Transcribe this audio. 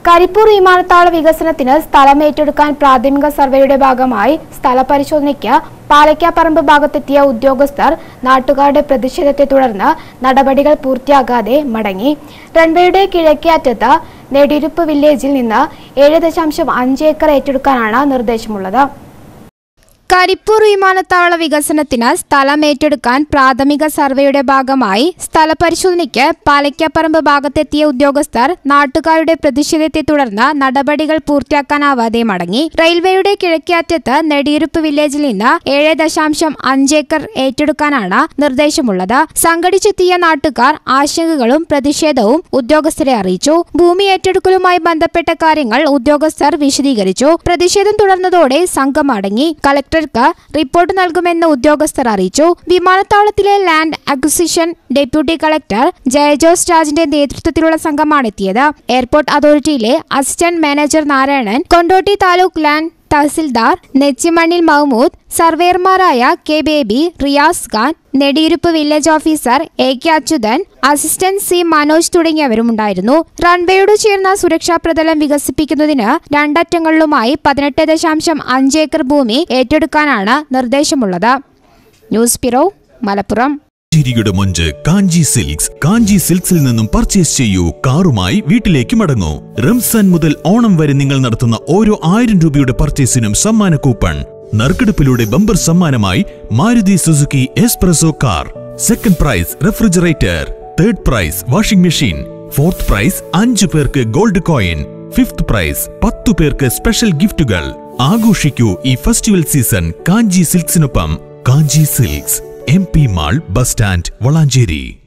കരിപ്പൂർ വിമാനത്താവള വികസനത്തിന് സ്ഥലം ഏറ്റെടുക്കാൻ പ്രാഥമിക സർവേയുടെ ഭാഗമായി സ്ഥലപരിശോധനയ്ക്ക് പാലക്കാപ്പറമ്പ് ഭാഗത്തെത്തിയ ഉദ്യോഗസ്ഥർ നാട്ടുകാരുടെ പ്രതിഷേധത്തെ തുടർന്ന് നടപടികൾ പൂർത്തിയാകാതെ മടങ്ങി റൺവേയുടെ കിഴക്കേ അറ്റത്ത് നെടിരുപ്പ് വില്ലേജിൽ നിന്ന് ഏഴ് ദശാംശം അഞ്ച് ഏക്കർ ഏറ്റെടുക്കാനാണ് നിർദ്ദേശമുള്ളത് കരിപ്പൂർ വിമാനത്താവള വികസനത്തിന് സ്ഥലം ഏറ്റെടുക്കാൻ പ്രാഥമിക സർവേയുടെ ഭാഗമായി സ്ഥലപരിശോധനയ്ക്ക് പാലക്കാപ്പറമ്പ് ഭാഗത്തെത്തിയ ഉദ്യോഗസ്ഥർ നാട്ടുകാരുടെ പ്രതിഷേധത്തെ തുടർന്ന് നടപടികൾ പൂർത്തിയാക്കാനാവാതെ മടങ്ങി റെയിൽവേയുടെ കിഴക്കേ അറ്റത്ത് നെടിയിരുപ്പ് വില്ലേജിൽ നിന്ന് ഏഴ് ദശാംശം അഞ്ച് ഏക്കർ ഏറ്റെടുക്കാനാണ് നിർദ്ദേശമുള്ളത് സംഘടിച്ചെത്തിയ നാട്ടുകാർ ആശങ്കകളും പ്രതിഷേധവും ഉദ്യോഗസ്ഥരെ അറിയിച്ചു ഭൂമി ഏറ്റെടുക്കലുമായി ബന്ധപ്പെട്ട കാര്യങ്ങൾ ഉദ്യോഗസ്ഥർ വിശദീകരിച്ചു പ്രതിഷേധം തുടർന്നതോടെ സംഘം മടങ്ങി കളക്ടർക്ക് റിപ്പോർട്ട് നൽകുമെന്ന് ഉദ്യോഗസ്ഥർ അറിയിച്ചു വിമാനത്താവളത്തിലെ land acquisition deputy collector Jaya Jose രാജിന്റെ നേതൃത്വത്തിലുള്ള സംഘമാണ് എത്തിയത് എയർപോർട്ട് അതോറിറ്റിയിലെ assistant manager Narayanan Kondotty taluk land tahsildar Nechimannil Mahmood സർവേയർമാരായ K Baby Riyas Khan Nediyiruppu village officer A K Achuthan assistant C Manoj തുടങ്ങിയവരുമുണ്ടായിരുന്നു റൺവേയോട് ചേർന്ന സുരക്ഷാ പ്രതലം വികസിപ്പിക്കുന്നതിന് രണ്ടറ്റങ്ങളിലുമായി പതിനെട്ട് ദശാംശം അഞ്ച് ഏക്കർ ഭൂമി ഏറ്റെടുക്കാനാണ് നിർദ്ദേശമുള്ളത് ന്യൂസ് ബ്യൂറോ മലപ്പുറം ചിരിയുടെ മൊഞ്ച് കാഞ്ചി സിൽക്സ് കാഞ്ചി സിൽക്സിൽ നിന്നും പർച്ചേസ് ചെയ്യൂ കാറുമായി വീട്ടിലേക്ക് മടങ്ങൂ റംസാൻ മുതൽ ഓണം വരെ നിങ്ങൾ നടത്തുന്ന ഓരോ ആയിരം രൂപയുടെ പർച്ചേസിനും സമ്മാന കൂപ്പൺ നറുക്കെടുപ്പിലൂടെ ബമ്പർ സമ്മാനമായി Maruti Suzuki Espresso car second prize refrigerator third prize washing machine fourth prize അഞ്ചു പേർക്ക് ഗോൾഡ് കോയിൻ ഫിഫ്ത് പ്രൈസ് പത്തു പേർക്ക് സ്പെഷ്യൽ ഗിഫ്റ്റുകൾ ആഘോഷിക്കൂ ഈ ഫെസ്റ്റിവൽ സീസൺ കാഞ്ചി സിൽക്സിനൊപ്പം Kanchi silks M P mall bus stand Valanchery